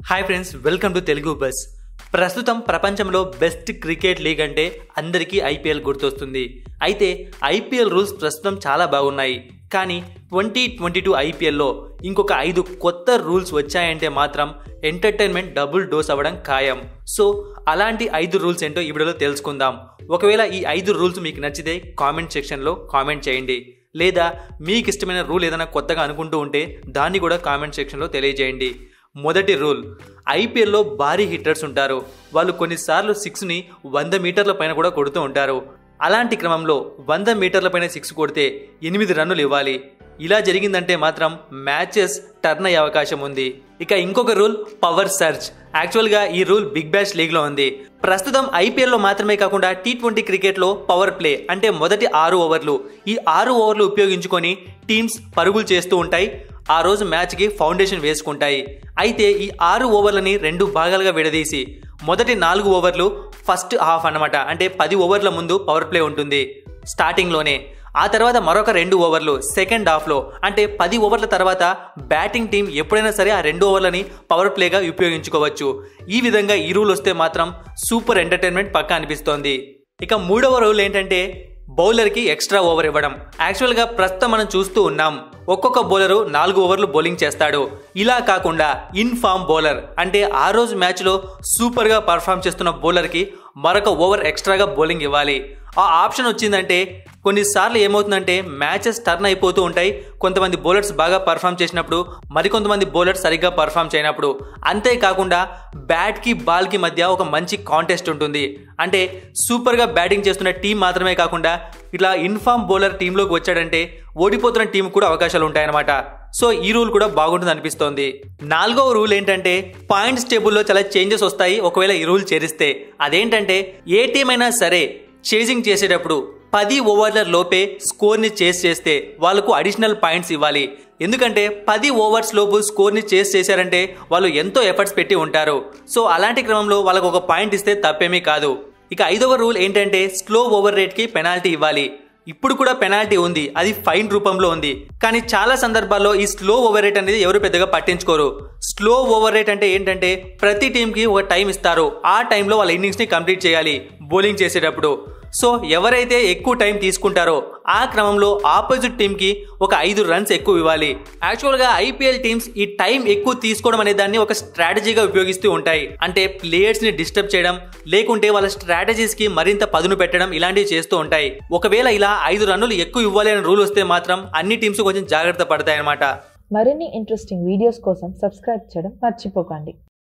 hi friends welcome to Telugu buzz ప్రస్తుతం ప్రపంచంలో best cricket league అంటే అందరికీ ఐపీఎల్ గుర్తొస్తుంది అయితే ఐపీఎల్ రూల్స్ ప్రస్తుతం చాలా బాగున్నాయి కానీ ట్వంటీ ట్వంటీ టూ ఐపీఎల్లో ఇంకొక ఐదు కొత్త రూల్స్ వచ్చాయంటే మాత్రం ఎంటర్టైన్మెంట్ డబుల్ డోస్ అవ్వడం ఖాయం సో అలాంటి ఐదు రూల్స్ ఏంటో ఈ వీడియోలో తెలుసుకుందాం ఒకవేళ ఈ ఐదు రూల్స్ మీకు నచ్చితే కామెంట్ సెక్షన్లో కామెంట్ చేయండి లేదా మీకు ఇష్టమైన రూల్ ఏదైనా కొత్తగా అనుకుంటూ ఉంటే దాన్ని కూడా కామెంట్ సెక్షన్లో తెలియజేయండి మొదటి రూల్ ఐపీఎల్లో భారీ హిట్టర్స్ ఉంటారు వాళ్ళు కొన్నిసార్లు సిక్స్ని వంద మీటర్ల పైన కూడా కొడుతూ ఉంటారు అలాంటి క్రమంలో వంద మీటర్ల పైన సిక్స్ కొడితే ఎనిమిది రన్నులు ఇవ్వాలి ఇలా జరిగిందంటే మాత్రం మ్యాచెస్ టర్న్ అయ్యే అవకాశం ఉంది ఇక ఇంకొక రూల్ పవర్ సర్చ్ యాక్చువల్గా ఈ రూల్ బిగ్ బ్యాష్ లీగ్లో ఉంది ప్రస్తుతం ఐపీఎల్లో మాత్రమే కాకుండా టీ ట్వంటీ క్రికెట్లో పవర్ ప్లే అంటే మొదటి ఆరు ఓవర్లు ఈ ఆరు ఓవర్లు ఉపయోగించుకొని టీమ్స్ పరుగులు చేస్తూ ఉంటాయి ఆ రోజు మ్యాచ్కి ఫౌండేషన్ వేసుకుంటాయి అయితే ఈ ఆరు ఓవర్లని రెండు భాగాలుగా విడదీసి మొదటి నాలుగు ఓవర్లు ఫస్ట్ హాఫ్ అన్నమాట అంటే పది ఓవర్ల ముందు పవర్ ప్లే ఉంటుంది స్టార్టింగ్లోనే ఆ తర్వాత మరొక రెండు ఓవర్లు సెకండ్ హాఫ్లో అంటే పది ఓవర్ల తర్వాత బ్యాటింగ్ టీం ఎప్పుడైనా సరే ఆ రెండు ఓవర్లని పవర్ ప్లేగా ఉపయోగించుకోవచ్చు ఈ విధంగా ఈ రూల్ వస్తే మాత్రం సూపర్ ఎంటర్టైన్మెంట్ పక్కా అనిపిస్తోంది ఇక మూడవ రూల్ ఏంటంటే బౌలర్కి ఎక్స్ట్రా ఓవర్ ఇవ్వడం యాక్చువల్గా ప్రస్తుతం మనం చూస్తూ ఉన్నాం ఒక్కొక్క బౌలరు నాలుగు ఓవర్లు బౌలింగ్ చేస్తాడు ఇలా కాకుండా ఇన్ ఫామ్ బౌలర్ అంటే ఆ రోజు మ్యాచ్లో సూపర్గా పర్ఫామ్ చేస్తున్న బౌలర్కి మరొక ఓవర్ ఎక్స్ట్రాగా బౌలింగ్ ఇవ్వాలి ఆ ఆప్షన్ వచ్చిందంటే కొన్నిసార్లు ఏమవుతుందంటే మ్యాచెస్ టర్న్ అయిపోతూ ఉంటాయి కొంతమంది బౌలర్స్ బాగా పర్ఫామ్ చేసినప్పుడు మరికొంతమంది బౌలర్స్ సరిగ్గా పర్ఫామ్ చేయనప్పుడు అంతేకాకుండా బ్యాట్కి బాల్కి మధ్య ఒక మంచి కాంటెస్ట్ ఉంటుంది అంటే సూపర్గా బ్యాటింగ్ చేస్తున్న టీం మాత్రమే కాకుండా ఇట్లా ఇన్ఫామ్ బౌలర్ టీంలోకి వచ్చాడంటే ఓడిపోతున్న టీం కూడా అవకాశాలు ఉంటాయన్నమాట సో ఈ రూల్ కూడా బాగుంటుంది అనిపిస్తోంది నాలుగవ రూల్ ఏంటంటే పాయింట్స్ టేబుల్లో చాలా చేంజెస్ వస్తాయి ఒకవేళ ఈ రూల్ చేరిస్తే అదేంటంటే ఏ టీం అయినా సరే చేజింగ్ చేసేటప్పుడు పది ఓవర్ల లోపే స్కోర్ని చేస్ చేస్తే వాళ్ళకు అడిషనల్ పాయింట్స్ ఇవ్వాలి ఎందుకంటే పది ఓవర్స్ లోపు స్కోర్ని చేస్ చేశారంటే వాళ్ళు ఎంతో ఎఫర్ట్స్ పెట్టి ఉంటారు సో అలాంటి క్రమంలో వాళ్ళకు ఒక పాయింట్ ఇస్తే తప్పేమీ కాదు ఇక ఐదవ రూల్ ఏంటంటే స్లో ఓవర్ రేట్కి పెనాల్టీ ఇవ్వాలి ఇప్పుడు కూడా పెనాల్టీ ఉంది అది ఫైన్ రూపంలో ఉంది కానీ చాలా సందర్భాల్లో ఈ స్లో ఓవర్ రేట్ అనేది ఎవరు పెద్దగా పట్టించుకోరు స్లో ఓవర్ రేట్ అంటే ఏంటంటే ప్రతి టీంకి ఒక టైం ఇస్తారు ఆ టైంలో వాళ్ళ ఇన్నింగ్స్ని కంప్లీట్ చేయాలి బౌలింగ్ చేసేటప్పుడు సో ఎవరైతే ఎక్కువ టైం తీసుకుంటారో ఆ క్రమంలో ఆపోజిట్ టీంకి ఒక ఐదు రన్స్ ఎక్కువ ఇవ్వాలి యాక్చువల్గా ఐపీఎల్ టీమ్స్ ఈ టైం ఎక్కువ తీసుకోవడం అనే దాన్ని ఒక స్ట్రాటజీగా ఉపయోగిస్తూ ఉంటాయి అంటే ప్లేయర్స్ని డిస్టర్బ్ చేయడం లేకుంటే వాళ్ళ స్ట్రాటజీస్కి మరింత పదును పెట్టడం ఇలాంటివి చేస్తూ ఉంటాయి ఒకవేళ ఇలా ఐదు రన్నులు ఎక్కువ ఇవ్వాలి అనే రూల్ వస్తే మాత్రం అన్ని టీమ్స్ కొంచెం జాగ్రత్త పడతాయి అనమాట మరిన్ని ఇంట్రెస్టింగ్ వీడియోస్ కోసం సబ్స్క్రైబ్ చేయడం మర్చిపోకండి